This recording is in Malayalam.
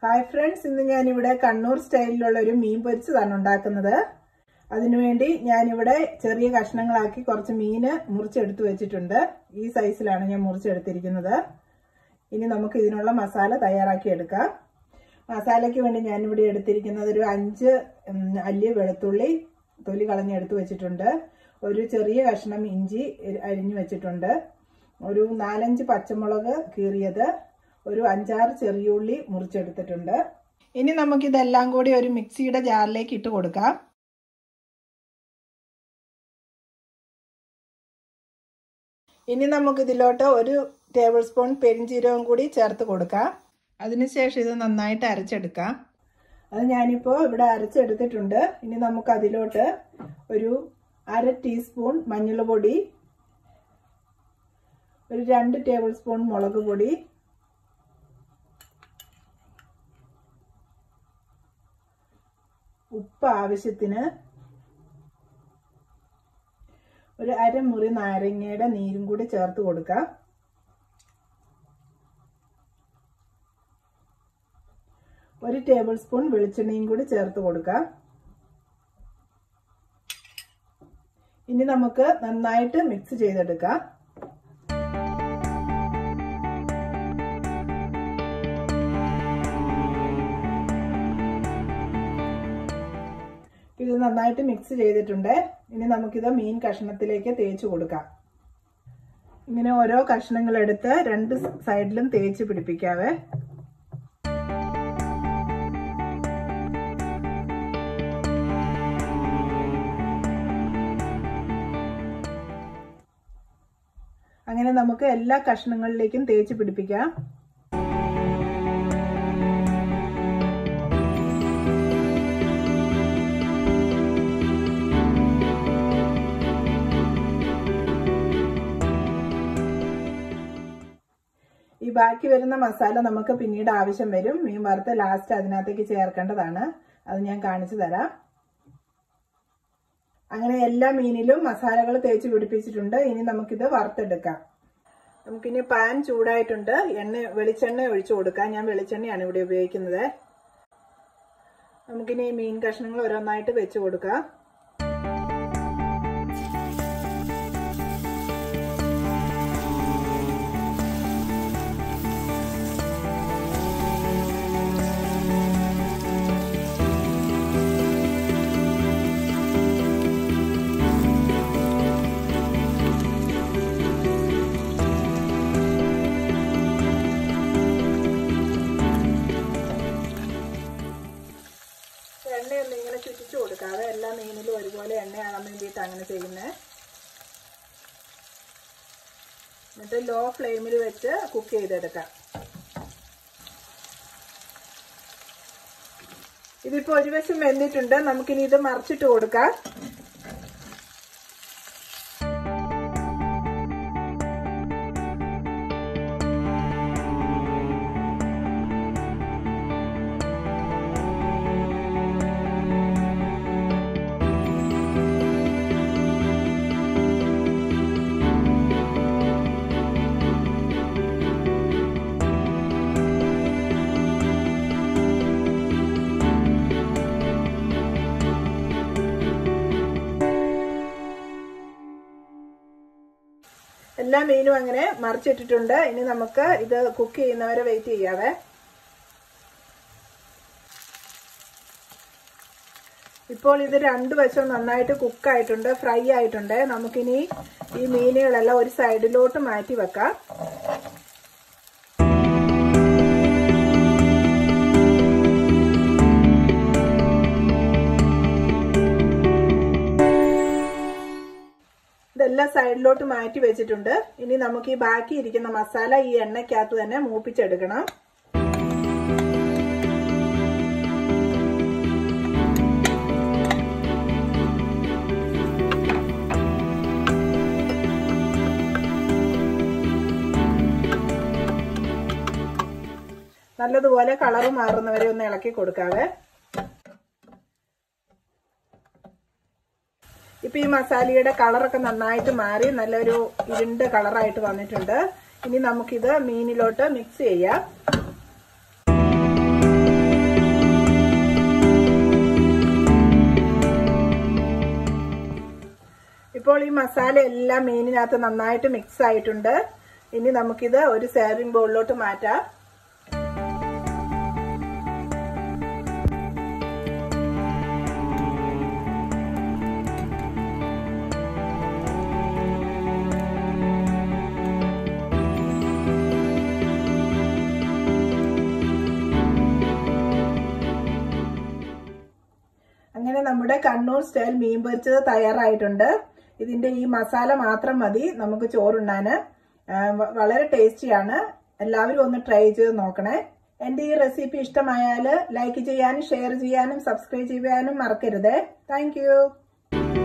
ഹായ് ഫ്രണ്ട്സ് ഇന്ന് ഞാനിവിടെ കണ്ണൂർ സ്റ്റൈലിലുള്ള ഒരു മീൻ പൊരിച്ചതാണ് ഉണ്ടാക്കുന്നത് അതിനുവേണ്ടി ഞാനിവിടെ ചെറിയ കഷ്ണങ്ങളാക്കി കുറച്ച് മീന് മുറിച്ചെടുത്ത് വെച്ചിട്ടുണ്ട് ഈ സൈസിലാണ് ഞാൻ മുറിച്ചെടുത്തിരിക്കുന്നത് ഇനി നമുക്ക് ഇതിനുള്ള മസാല തയ്യാറാക്കി എടുക്കാം മസാലയ്ക്ക് വേണ്ടി ഞാനിവിടെ എടുത്തിരിക്കുന്നത് ഒരു അഞ്ച് ഉം, അല്ലി വെളുത്തുള്ളി തൊലി കളഞ്ഞെടുത്ത് വെച്ചിട്ടുണ്ട് ഒരു ചെറിയ കഷ്ണം ഇഞ്ചി അരിഞ്ഞു വെച്ചിട്ടുണ്ട് ഒരു നാലഞ്ച് പച്ചമുളക് കീറിയത് ഒരു അഞ്ചാറ് ചെറിയുള്ളി മുറിച്ചെടുത്തിട്ടുണ്ട് ഇനി നമുക്കിതെല്ലാം കൂടി ഒരു മിക്സിയുടെ ജാറിലേക്ക് ഇട്ട് കൊടുക്കാം ഇനി നമുക്കിതിലോട്ട് ഒരു ടേബിൾ സ്പൂൺ പെരിഞ്ചീരകം കൂടി ചേർത്ത് കൊടുക്കാം അതിനുശേഷം ഇത് നന്നായിട്ട് അരച്ചെടുക്കാം അത് ഞാനിപ്പോൾ ഇവിടെ അരച്ചെടുത്തിട്ടുണ്ട് ഇനി നമുക്ക് അതിലോട്ട് ഒരു അര ടീസ്പൂൺ മഞ്ഞൾ പൊടി ഒരു രണ്ട് ടേബിൾ സ്പൂൺ മുളക് പൊടി ഉപ്പ് ആവശ്യത്തിന് ഒരു അരമുറി നാരങ്ങയുടെ നീരും കൂടി ചേർത്ത് കൊടുക്കാം ഒരു ടേബിൾ സ്പൂൺ വെളിച്ചെണ്ണയും കൂടി ചേർത്ത് കൊടുക്കാം ഇനി നമുക്ക് നന്നായിട്ട് മിക്സ് ചെയ്തെടുക്കാം ഇത് നന്നായിട്ട് മിക്സ് ചെയ്തിട്ടുണ്ട് ഇനി നമുക്കിത് മീൻ കഷ്ണത്തിലേക്ക് തേച്ച് കൊടുക്കാം ഇങ്ങനെ ഓരോ കഷ്ണങ്ങൾ എടുത്ത് രണ്ട് സൈഡിലും തേച്ച് പിടിപ്പിക്കാവേ അങ്ങനെ നമുക്ക് എല്ലാ കഷ്ണങ്ങളിലേക്കും തേച്ച് പിടിപ്പിക്കാം ഈ ബാക്കി വരുന്ന മസാല നമുക്ക് പിന്നീട് ആവശ്യം വരും മീൻ വറുത്ത് ലാസ്റ്റ് അതിനകത്തേക്ക് ചേർക്കേണ്ടതാണ് അത് ഞാൻ കാണിച്ചു തരാം അങ്ങനെ എല്ലാ മീനിലും മസാലകൾ തേച്ച് പിടിപ്പിച്ചിട്ടുണ്ട് ഇനി നമുക്കിത് വറുത്തെടുക്കാം നമുക്കിനി പാൻ ചൂടായിട്ടുണ്ട് എണ്ണ വെളിച്ചെണ്ണ ഒഴിച്ചു കൊടുക്കാം ഞാൻ വെളിച്ചെണ്ണയാണ് ഇവിടെ ഉപയോഗിക്കുന്നത് നമുക്കിനി മീൻ കഷ്ണങ്ങൾ ഓരോന്നായിട്ട് വെച്ച് കൊടുക്കാം എണ്ണയൊന്നും ഇങ്ങനെ ചുറ്റിച്ചു കൊടുക്കാതെ എല്ലാ മീനിലും ഒരുപോലെ എണ്ണയാകാൻ വേണ്ടിയിട്ട് അങ്ങനെ ചെയ്യുന്നത് എന്നിട്ട് ലോ ഫ്ലെയിമിൽ വെച്ച് കുക്ക് ചെയ്തെടുക്കാം ഇതിപ്പോ ഒരു വശം വെന്തിട്ടുണ്ട് നമുക്കിനി ഇത് മറിച്ചിട്ട് കൊടുക്കാം എല്ലാ മീനും അങ്ങനെ മറിച്ചിട്ടിട്ടുണ്ട് ഇനി നമുക്ക് ഇത് കുക്ക് ചെയ്യുന്നവരെ വെയിറ്റ് ചെയ്യാവേ ഇപ്പോൾ ഇത് രണ്ടു വശം നന്നായിട്ട് കുക്കായിട്ടുണ്ട് ഫ്രൈ ആയിട്ടുണ്ട് നമുക്കിനി ഈ മീനുകളെല്ലാം ഒരു സൈഡിലോട്ട് മാറ്റി വെക്കാം ഇതെല്ലാം സൈഡിലോട്ട് മാറ്റി വെച്ചിട്ടുണ്ട് ഇനി നമുക്ക് ഈ ബാക്കി ഇരിക്കുന്ന മസാല ഈ എണ്ണയ്ക്കകത്ത് തന്നെ മൂപ്പിച്ചെടുക്കണം നല്ലതുപോലെ കളറ് മാറുന്നവരെ ഒന്ന് ഇളക്കി കൊടുക്കാവേ ഇപ്പൊ ഈ മസാലയുടെ കളറൊക്കെ നന്നായിട്ട് മാറി നല്ലൊരു ഇരുണ്ട കളറായിട്ട് വന്നിട്ടുണ്ട് ഇനി നമുക്കിത് മീനിലോട്ട് മിക്സ് ചെയ്യാം ഇപ്പോൾ ഈ മസാല എല്ലാം മീനിനകത്ത് നന്നായിട്ട് മിക്സ് ആയിട്ടുണ്ട് ഇനി നമുക്കിത് ഒരു സേവിംഗ് ബൗളിലോട്ട് മാറ്റാം അങ്ങനെ നമ്മുടെ കണ്ണൂർ സ്റ്റൈൽ മീൻ പൊരിച്ചത് തയ്യാറായിട്ടുണ്ട് ഇതിന്റെ ഈ മസാല മാത്രം മതി നമുക്ക് ചോറുണ്ണാന് ആ, വ- വളരെ ടേസ്റ്റിയാണ് എല്ലാവരും ഒന്ന് ട്രൈ ചെയ്ത് നോക്കണേ എന്റെ ഈ റെസിപ്പി ഇഷ്ടമായാൽ ലൈക്ക് ചെയ്യാനും ഷെയർ ചെയ്യാനും സബ്സ്ക്രൈബ് ചെയ്യാനും മറക്കരുതേ താങ്ക്